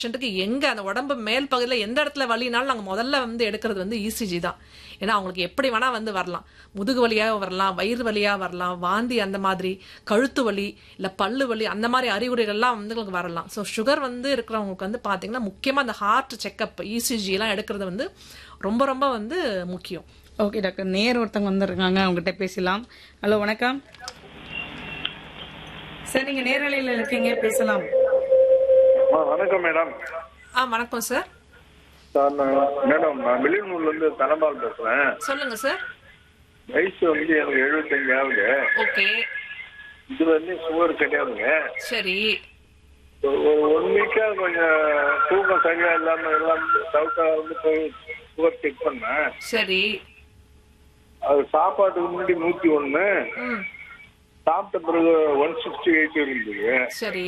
பேஷண்ட்டுக்கு எங்க அந்த உடம்பு மேல் பகுதியில் எந்த இடத்துல வலினாலும் நாங்கள் முதல்ல வந்து எடுக்கிறது வந்து இசிஜி தான் ஏன்னா அவங்களுக்கு எப்படி வேணா வந்து வரலாம் முதுகு வலியாக வரலாம் வயிறு வலியாக வரலாம் வாந்தி அந்த மாதிரி கழுத்து வலி இல்லை பல்லு வலி அந்த மாதிரி அறிகுறிகள்லாம் வந்து உங்களுக்கு வரலாம் ஸோ சுகர் வந்து இருக்கிறவங்களுக்கு வந்து பார்த்தீங்கன்னா முக்கியமாக அந்த ஹார்ட் செக்கப் இசிஜி எல்லாம் எடுக்கிறது வந்து ரொம்ப ரொம்ப வந்து முக்கியம் ஓகே டாக்டர் நேர் ஒருத்தவங்க வந்திருக்காங்க அவங்ககிட்ட பேசலாம் ஹலோ வணக்கம் சார் நீங்க நேரலையில் இருக்கீங்க பேசலாம் ஆ, வணக்கம் மேடம் ஆ வணக்கம் சார் சார் நான் மேடம் நான் வெளியூர்ல இருந்து தனபால் பேசுறேன் சொல்லுங்க சார் வயசு வந்து எனக்கு எழுபத்தஞ்சு ஆகுது ஓகே இது வந்து சுகர் கிடையாதுங்க சரி ஒரு ஒன் வீக்கா கொஞ்சம் தூக்கம் சரியா இல்லாம எல்லாம் டவுட்டா வந்து போய் சுகர் செக் பண்ணேன் சரி அது சாப்பாட்டுக்கு முன்னாடி நூத்தி ஒண்ணு ம் சாப்பிட்ட பிறகு ஒன் சிக்ஸ்டி எயிட் இருந்தது சரி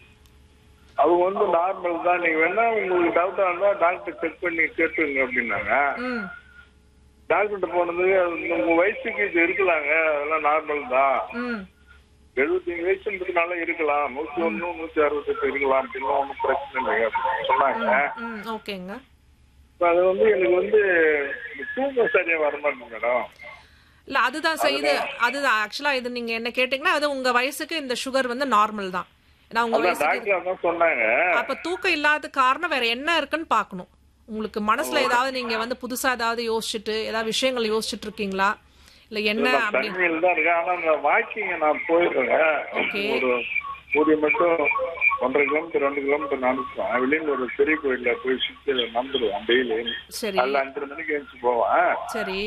அவங்க வந்து நார்மல் தான் நீங்க வேணா உங்களுக்கு டவுட்டா இருந்தா டாக்டர் செக் பண்ணி கேட்டுங்க அப்படின்னாங்க ம் டாக்டர்கிட்ட போனது உங்க வயசுக்கு இது இருக்கலாங்க அதெல்லாம் நார்மல் தான் ம் எழுபத்தஞ்சு வயசுன்றதுனால இருக்கலாம் நூத்தி ஒண்ணு நூத்தி அறுபத்தெட்டு இருக்கலாம் அப்படின்னு ஒன்றும் பிரச்சனை இல்லைங்க அப்படின்னு சொன்னாங்க ம் ஓகேங்க இப்ப அது வந்து எனக்கு வந்து இந்த தூக்கம் சரியா வர மாட்டேங்குது மேடம் இல்ல அதுதான் சார் இது அதுதான் ஆக்சுவலா இது நீங்க என்ன கேட்டீங்கன்னா அது உங்க வயசுக்கு இந்த சுகர் வந்து நார்மல் தான் ஏன்னா உங்க அதான் வயசுக்கு டாக்டர் அதான் சொன்னாங்க அப்ப தூக்கம் இல்லாத காரணம் வேற என்ன இருக்குன்னு பார்க்கணும் உங்களுக்கு மனசுல ஏதாவது நீங்க வந்து புதுசா ஏதாவது யோசிச்சுட்டு ஏதாவது விஷயங்கள் யோசிச்சுட்டு இருக்கீங்களா இல்ல என்ன அப்படி தனிமையில் தான் இருக்கேன் ஆனா அந்த வாக்கிங் நான் போயிருக்கேங்க Okay. ஒரு ஊதிய மட்டும் ஒன்றரை கிலோமீட்டர் ரெண்டு கிலோமீட்டர் நடந்துப்பேன் வெளியில ஒரு பெரிய கோயில்ல போய் சுத்தி நடந்துருவேன் டெய்லி சரி காலைல அஞ்சரை மணிக்கு எழுந்து போவேன் சரி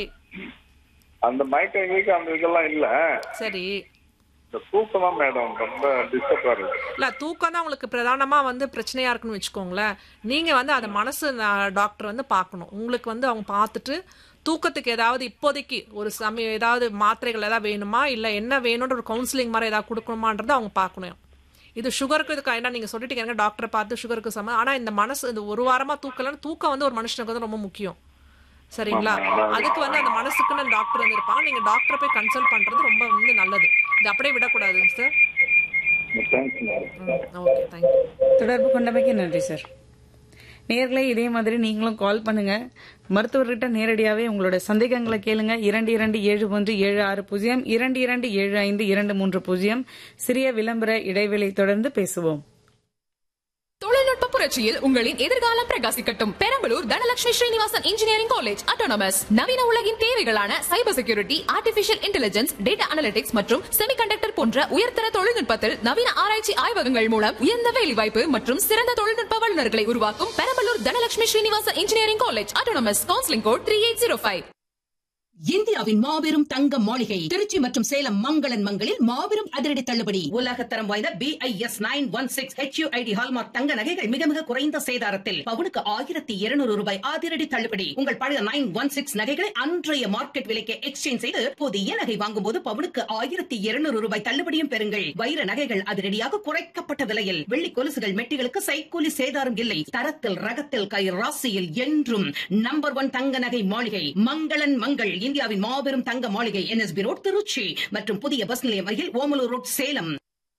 அந்த மயக்கம் எங்களுக்கு அந்த இதெல்லாம் இல்ல சரி இந்த தூக்கம் தான் மேடம் ரொம்ப டிஸ்டர்பா இருக்கு இல்ல தூக்கம் தான் உங்களுக்கு பிரதானமா வந்து பிரச்சனையா இருக்குன்னு வச்சுக்கோங்களேன் நீங்க வந்து அந்த மனசு நா- டாக்டர் வந்து பார்க்கணும் உங்களுக்கு வந்து அவங்க பார்த்துட்டு தூக்கத்துக்கு ஏதாவது இப்போதைக்கு ஒரு சமயம் ஏதாவது மாத்திரைகள் ஏதாவது வேணுமா இல்ல என்ன வேணும்ன்ற ஒரு கவுன்சிலிங் மாதிரி ஏதாவது கொடுக்கணுமான்றதை அவங்க பார்க்கணும் இது சுகருக்கு இதுக்கு ஏன்னா நீங்க சொல்லிட்டீங்க எனக்கு டாக்டரை பார்த்து சுகருக்கு சம ஆனா இந்த மனசு இந்த ஒரு வாரமா தூக்கலன்னு தூக்கம் வந்து ஒரு மனுஷனுக்கு வந்து ரொம்ப முக்கியம் சரிங்களா அதுக்கு வந்து அந்த மனசுக்குன்னு டாக்டர் வந்து இருப்பாங்க நீங்க டாக்டரை போய் கன்சல்ட் பண்றது ரொம்ப வந்து நல்லது இது அப்படியே விடக்கூடாதுங்க sir thanks madam okay thank you தொடர்பு கொண்டமைக்கு நன்றி சார் நேர்களே இதே மாதிரி நீங்களும் கால் பண்ணுங்க மருத்துவர்கிட்ட நேரடியாவே உங்களோட சந்தேகங்களை கேளுங்க இரண்டு இரண்டு ஏழு ஒன்று ஏழு ஆறு பூஜ்ஜியம் இரண்டு இரண்டு ஏழு ஐந்து இரண்டு மூன்று பூஜ்ஜியம் சிறிய விளம்பர இடைவெளி தொடர்ந்து பேசுவோம் தொழில்நுட்ப புரட்சியில் உங்களின் எதிர்காலம் பிரகாசிக்கட்டும் Perambalur Dhanalakshmi Srinivasan engineering college autonomous நவீன உலகின் தேவைகளான cyber security artificial intelligence data analytics மற்றும் செமிகண்டக்டர் போன்ற உயர்தர தொழில்நுட்பத்தில் நவீன ஆராய்ச்சி ஆய்வகங்கள் மூலம் உயர்ந்த வேலைவாய்ப்பு மற்றும் சிறந்த தொழில்நுட்ப வல்லுநர்களை உருவாக்கும் Perambalur Dhanalakshmi Srinivasan engineering college autonomous counselling code three eight zero five இந்தியாவின் மாபெரும் தங்க மாளிகை திருச்சி மற்றும் சேலம் மங்களன் மங்களில் மாபெரும் அதிரடி தள்ளுபடி உலகத்தரம் வாய்ந்த B I S nine one six HUID hallmark தங்க நகைகள் மிக மிக குறைந்த சேதாரத்தில் பவுனுக்கு ஆயிரத்தி இருநூறு ரூபாய் அதிரடி தள்ளுபடி உங்கள் பழைய நைன் ஒன் சிக்ஸ் நகைகளை அன்றைய மார்க்கெட் விலைக்கு எக்ஸ்சேஞ்ச் செய்து புதிய நகை வாங்கும் போது பவுனுக்கு ஆயிரத்தி இருநூறு ரூபாய் தள்ளுபடியும் பெறுங்கள் வைர நகைகள் அதிரடியாக குறைக்கப்பட்ட விலையில் வெள்ளி கொலுசுகள் மெட்டிகளுக்கு சைக்கூலி சேதாரம் இல்லை தரத்தில் ரகத்தில் கை ராசியில் என்றும் நம்பர் ஒன் தங்க நகை மாளிகை மங்களன் மங்கள் இந்தியாவின் மாபெரும் தங்க மாளிகை என்எஸ்பி ரோட் திருச்சி மற்றும் புதிய பஸ் நிலையம் அருகில் ஓமலூர் ரோட் சேலம்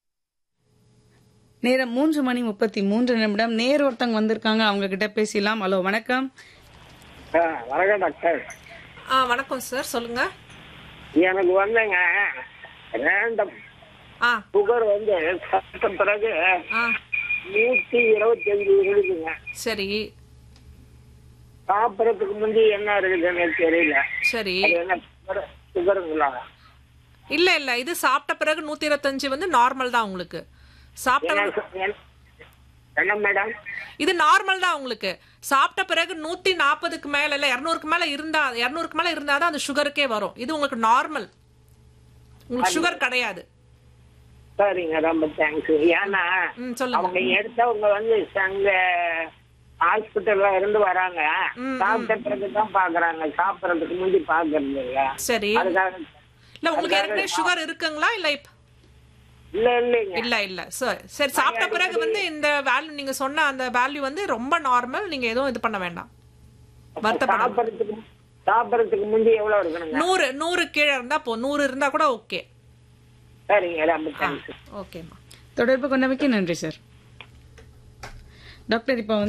நேரம் மூன்று மணி முப்பத்தி மூன்று நிமிடம் நேர் ஒருத்தவங்க வந்திருக்காங்க அவங்க கிட்ட பேசலாம் ஹலோ வணக்கம் வணக்கம் டாக்டர் ஆ வணக்கம் சார் சொல்லுங்க எனக்கு வந்துங்க ரேண்டம் ஆ சுகர் வந்து சாப்பிட்ட பிறகு ஆ நூத்தி இருபத்தஞ்சு இருக்குதுங்க சரி சாப்பிடறதுக்கு முந்தி என்ன இருக்குதுன்னு எனக்கு தெரியல சரி அது என்ன சுகர் சுகருங்களா இல்ல இல்ல இது சாப்பிட்ட பிறகு நூத்தி இருபத்தஞ்சு வந்து நார்மல் தான் உங்களுக்கு சாப்பிட்ட என்ன சு- என்ன- என்ன மேடம் இது நார்மல் தான் உங்களுக்கு சாப்பிட்ட பிறகு நூத்தி நாற்பதுக்கு மேல இல்ல இருநூறுக்கு மேல இருந்தா இருநூறுக்கு மேல இருந்தாதான் அந்த சுகருக்கே வரும் இது உங்களுக்கு நார்மல் உங்களுக்கு சுகர் கிடையாது சரிங்க ரொம்ப தேங்க்ஸ் ஏன்னா ம் சொல்லுங்க அவங்க எடுத்தவங்க வந்து அங்க ஹாஸ்பிட்டல்ல இருந்து வராங்க ம், சாப்பிட்ட பிறகு தான் பாக்குறாங்க சாப்பிடறதுக்கு முந்தி பாக்குறது இல்ல சரி அதுக்காக இல்ல உங்களுக்கு ஏற்கனவே சுகர் இருக்குங்களா இல்ல இப்ப இல்ல இல்லைங்க இல்ல இல்ல சரி சரி சாப்பிட்ட பிறகு வந்து இந்த வேல்யூ நீங்க சொன்ன அந்த வேல்யூ வந்து ரொம்ப நார்மல் நீங்க எதுவும் இது பண்ண வேண்டாம் வருத்தப்படாது சாப்பிடறதுக்கு சாப்பிடறதுக்கு முந்தி எவ்வளவு இருக்கணுங்க நூறு நூறு கீழே இருந்தா போ நூறு இருந்தா கூட ஓகே சரிங்க ரொம்ப தேங்க்ஸ் ஓகேம்மா தொடர்பு கொண்டமைக்கு நன்றி சார் டாக்டர் இப்போ